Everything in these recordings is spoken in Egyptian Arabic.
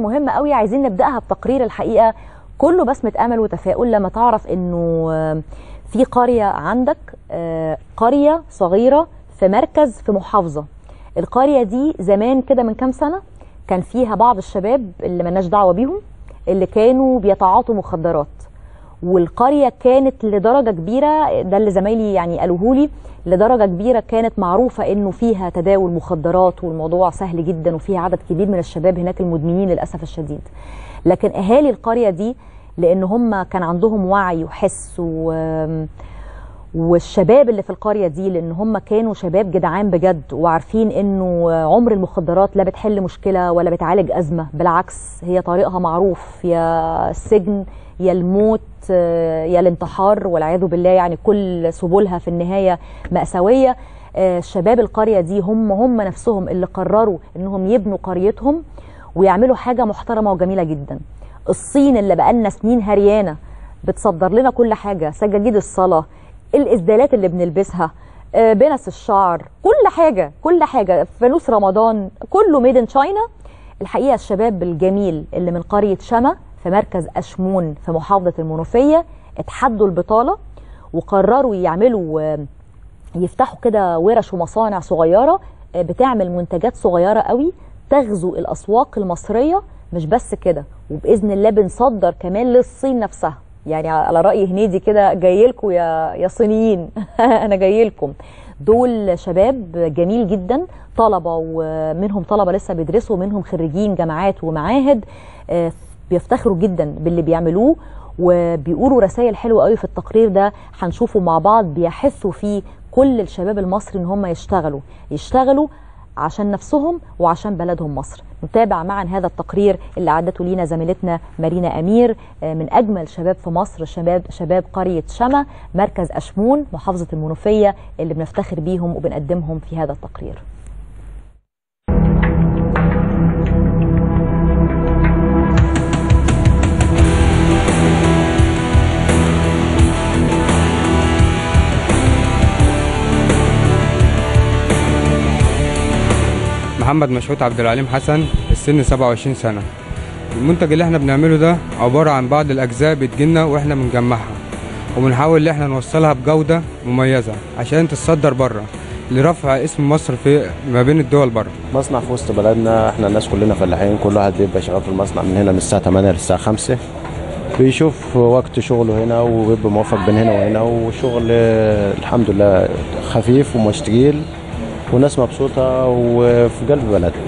مهمه قوي عايزين نبداها بتقرير الحقيقه كله بسمه امل وتفاؤل لما تعرف انه آه، في قريه عندك آه، قريه صغيره في مركز في محافظه القريه دي زمان كده من كام سنه كان فيها بعض الشباب اللي ملناش دعوه بيهم اللي كانوا بيتعاطوا مخدرات والقريه كانت لدرجه كبيره ده اللي زمايلي يعني قالوه لي لدرجه كبيره كانت معروفه انه فيها تداول مخدرات والموضوع سهل جدا وفيها عدد كبير من الشباب هناك المدمنين للاسف الشديد لكن اهالي القريه دي لان هم كان عندهم وعي وحس و والشباب اللي في القريه دي لان هم كانوا شباب جدعان بجد وعارفين انه عمر المخدرات لا بتحل مشكله ولا بتعالج ازمه بالعكس هي طريقها معروف يا السجن يا الموت آه، يا الانتحار والعياذ بالله يعني كل سبلها في النهايه ماساويه آه، شباب القريه دي هم هم نفسهم اللي قرروا انهم يبنوا قريتهم ويعملوا حاجه محترمه وجميله جدا الصين اللي بقالنا سنين هريانه بتصدر لنا كل حاجه سجاجيد الصلاه الاسدالات اللي بنلبسها آه، بنس الشعر كل حاجه كل حاجه فانوس رمضان كله ميد ان تشاينا الحقيقه الشباب الجميل اللي من قريه شما في مركز اشمون في محافظه المنوفيه اتحدوا البطاله وقرروا يعملوا آه، يفتحوا كده ورش ومصانع صغيره آه، بتعمل منتجات صغيره قوي تغزو الاسواق المصريه مش بس كده وباذن الله بنصدر كمان للصين نفسها يعني على راي هنيدي كده جاي لكم يا يا صينيين انا جاي لكم دول شباب جميل جدا طلبه ومنهم طلبه لسه بيدرسوا ومنهم خريجين جامعات ومعاهد آه، بيفتخروا جدا باللي بيعملوه وبيقولوا رسائل حلوه قوي في التقرير ده هنشوفه مع بعض بيحثوا فيه كل الشباب المصري ان هم يشتغلوا يشتغلوا عشان نفسهم وعشان بلدهم مصر نتابع معا هذا التقرير اللي عدته لينا زميلتنا مارينا أمير آه، من أجمل شباب في مصر شباب شباب قرية شما مركز أشمون محافظة المنوفية اللي بنفتخر بيهم وبنقدمهم في هذا التقرير محمد مشهود عبد العليم حسن السن 27 سنة المنتج اللي احنا بنعمله ده عبارة عن بعض الأجزاء بتجيلنا واحنا بنجمعها وبنحاول ان احنا نوصلها بجودة مميزة عشان تتصدر بره لرفع اسم مصر في ما بين الدول بره مصنع في وسط بلدنا احنا الناس كلنا فلاحين كل واحد بيبقى شغال في المصنع من هنا من الساعه 8 للساعه 5 بيشوف وقت شغله هنا وبيبقى موفق بين هنا وهنا وشغل آه، الحمد لله خفيف ومش تقيل وناس مبسوطه وفي قلب بلدنا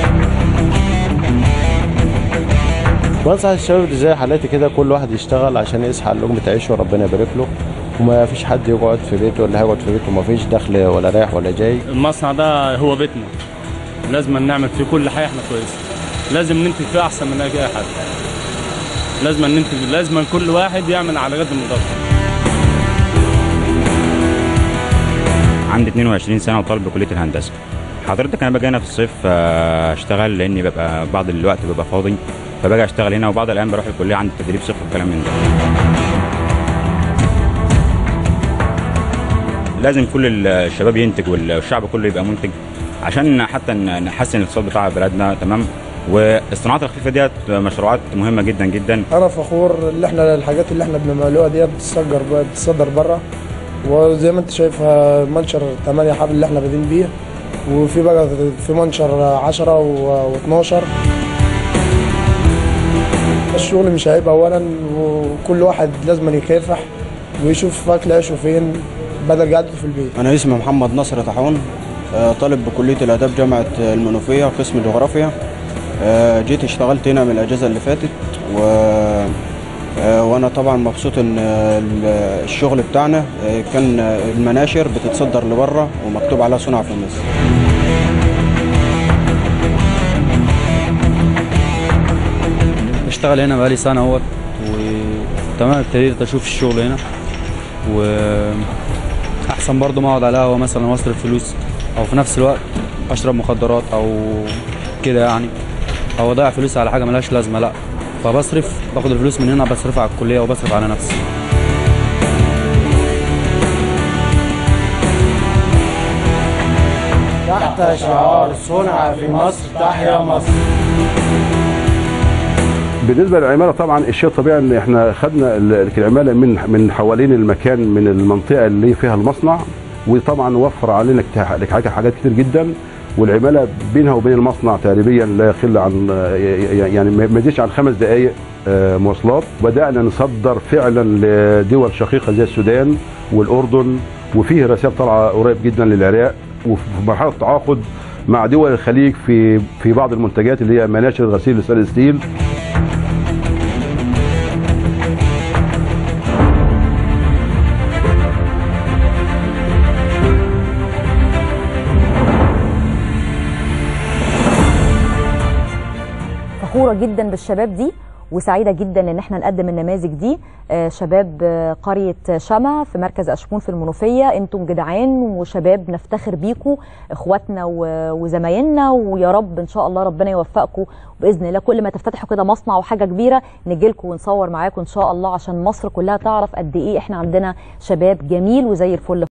بنصح الشباب اللي زي حالاتي كده كل واحد يشتغل عشان يسعى على لقمة عيشه وربنا يبارك له وما فيش حد يقعد في بيته ولا هيقعد في بيته وما فيش دخل ولا رايح ولا جاي المصنع ده هو بيتنا لازم نعمل فيه كل حاجه احنا كويسه لازم ننتج فيه احسن من اي حد لازم ننتج لازم كل واحد يعمل على قد ما يقدر عندي 22 سنه وطالب بكليه الهندسه حضرتك انا باجي هنا في الصيف آه، اشتغل لاني ببقى بعض الوقت ببقى فاضي فباجي اشتغل هنا وبعض الايام بروح الكليه عندي تدريب صيف والكلام من ده لازم كل الشباب ينتج والشعب كله يبقى منتج عشان حتى ن- نحسن الاقتصاد بتاع بلدنا تمام والصناعات الخفيفه ديت مشروعات مهمه جدا جدا انا فخور اللي احنا الحاجات اللي احنا بنعملوها ديت بتتصدر بتتصدر بره وزي ما انت شايف آه، منشر 8 حبل اللي احنا بادئين بيه وفي بقى في منشر 10 و12 الشغل مش عيب اولا وكل واحد لازم يكافح ويشوف اكل عيشه فين بدل قعدته في البيت أنا اسمي محمد نصر طاحون آه، طالب بكلية الآداب جامعة المنوفية قسم جغرافيا آه، جيت اشتغلت هنا من الأجازة اللي فاتت و آه، وأنا طبعا مبسوط إن آه، ال- الشغل بتاعنا آه، كان آه، المناشر بتتصدر لبره ومكتوب عليها صنع في مصر بشتغل هنا بقالي سنة اهوت وتمام ابتديت اشوف الشغل هنا و احسن برضه ما اقعد على قهوة مثلا واصرف فلوس او في نفس الوقت اشرب مخدرات او كده يعني او اضيع فلوس على حاجة ملهاش لازمة لا فبصرف باخد الفلوس من هنا بصرفها على الكلية وبصرف على نفسي تحت شعار صنع في مصر تحيا مصر بالنسبه للعماله طبعا الشيء الطبيعي ان احنا خدنا ال- العماله من من حوالين المكان من المنطقه اللي فيها المصنع وطبعا وفر علينا كت- حاجات حاجات كتير جدا والعماله بينها وبين المصنع تقريبا لا يقل عن يعني ما ما يزيدش عن خمس دقائق آه، مواصلات بدانا نصدر فعلا لدول شقيقه زي السودان والاردن وفيه رسائل طالعه قريب جدا للعراق وفي مرحله تعاقد مع دول الخليج في في بعض المنتجات اللي هي مناشر غسيل لسان ستيل فخوره جدا بالشباب دي وسعيده جدا ان احنا نقدم النماذج دي آه، شباب آه، قريه شمع في مركز اشمون في المنوفيه انتم جدعان وشباب نفتخر بيكم اخواتنا و- وزمايلنا ويا رب ان شاء الله ربنا يوفقكم باذن الله كل ما تفتتحوا كده مصنع وحاجه كبيره نجي لكم ونصور معاكم ان شاء الله عشان مصر كلها تعرف قد ايه احنا عندنا شباب جميل وزي الفل